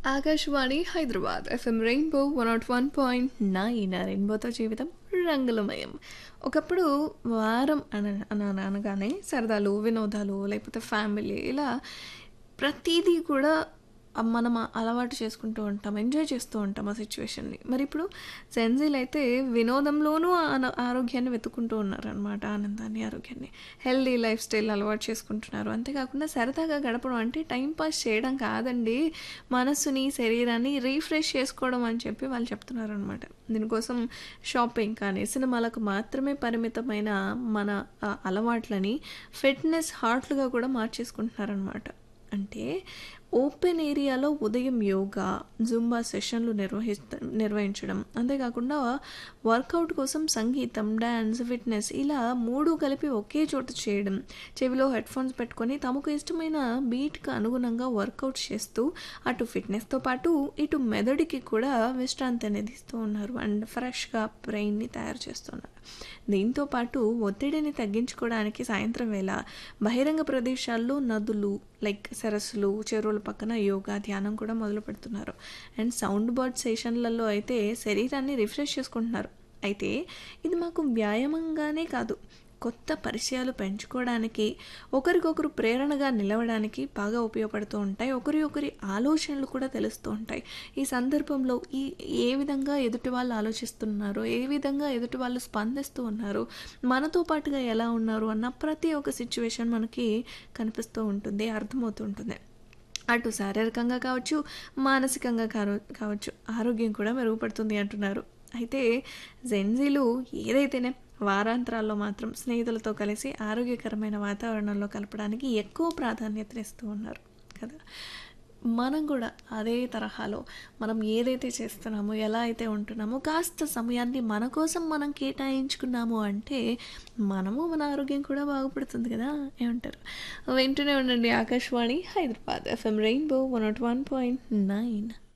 Akashvani Hyderabad FM rainbow one nought one point nine రెయిన్బోతో జీవితం రంగులమయం ఒకప్పుడు వారం అన అన- అనగానే సరదాలు వినోదాలు లేకపోతే ఫ్యామిలీ ఇలా ప్రతిదీ కూడా మనం అలవాటు చేసుకుంటూ ఉంటాం ఎంజాయ్ చేస్తూ ఉంటాం ఆ సిచ్యువేషన్ని మరి ఇప్పుడు సెన్జిల్ అయితే వినోదంలోనూ ఆన- ఆరోగ్యాన్ని వెతుకుంటూ ఉన్నారనమాట ఆనందాన్ని ఆరోగ్యాన్ని హెల్దీ లైఫ్ స్టైల్ అలవాటు చేసుకుంటున్నారు అంతేకాకుండా సరదాగా గడపడం అంటే టైం పాస్ చేయడం కాదండి మనస్సుని శరీరాన్ని రీఫ్రెష్ చేసుకోవడం అని చెప్పి వాళ్ళు చెప్తున్నారు అనమాట దీనికోసం షాపింగ్ కానీ సినిమాలకు మాత్రమే పరిమితమైన మన ఆ, అలవాట్లని ఫిట్నెస్ హార్ట్లుగా కూడా మార్చేసుకుంటున్నారనమాట అంటే ఓపెన్ ఏరియాలో ఉదయం యోగా జుంబా సెషన్లు నిర్వహిస్త నిర్వహించడం అంతేకాకుండా వర్కౌట్ కోసం సంగీతం డ్యాన్స్ ఫిట్నెస్ ఇలా మూడు కలిపి ఒకే చోట చేయడం చెవిలో హెడ్ ఫోన్స్ పెట్టుకొని తమకు ఇష్టమైన బీట్కి అనుగుణంగా వర్కౌట్ చేస్తూ అటు ఫిట్నెస్తో పాటు ఇటు మెదడుకి కూడా విశ్రాంతి అనేది ఇస్తూ ఉన్నారు అండ్ ఫ్రెష్గా బ్రెయిన్ని తయారు చేస్తున్నారు దీంతో పాటు ఒత్తిడిని తగ్గించుకోవడానికి సాయంత్రం వేళ బహిరంగ ప్రదేశాల్లో నదులు లైక్ సరస్సులు చెరువుల పక్కన యోగా ధ్యానం కూడా మొదలు పెడుతున్నారు అండ్ సౌండ్ బర్డ్ సెషన్లలో అయితే శరీరాన్ని రిఫ్రెష్ చేసుకుంటున్నారు అయితే ఇది మాకు వ్యాయామంగానే కాదు కొత్త పరిచయాలు పెంచుకోవడానికి ఒకరికొకరు ప్రేరణగా నిలవడానికి బాగా ఉపయోగపడుతూ ఉంటాయి ఒకరి ఒకరి ఆలోచనలు కూడా తెలుస్తూ ఉంటాయి ఈ సందర్భంలో ఈ ఏ విధంగా ఎదుటి వాళ్ళు ఆలోచిస్తున్నారు ఏ విధంగా ఎదుటి వాళ్ళు స్పందిస్తూ ఉన్నారు మనతో పాటుగా ఎలా ఉన్నారు అన్న ప్రతి ఒక్క సిచ్యువేషన్ మనకి కనిపిస్తూ ఉంటుంది అర్థమవుతూ ఉంటుంది అటు శారీరకంగా కావచ్చు మానసికంగా కావ- కావచ్చు ఆరోగ్యం కూడా మెరుగుపడుతుంది అంటున్నారు అయితే జెన్జీలు ఏదైతేనే వారాంతరాల్లో మాత్రం స్నేహితులతో కలిసి ఆరోగ్యకరమైన వాతావరణంలో కలపడానికి ఎక్కువ ప్రాధాన్యతనిస్తూ ఉన్నారు కదా మనం కూడా అదే తరహాలో మనం ఏదైతే చేస్తున్నామో ఎలా అయితే ఉంటున్నామో కాస్త సమయాన్ని మన కోసం మనం కేటాయించుకున్నాము అంటే మనము మన ఆరోగ్యం కూడా బాగుపడుతుంది కదా ఏమంటారు వింటూనే ఉండండి Akashvani Hyderabad FM rainbow one nought one point nine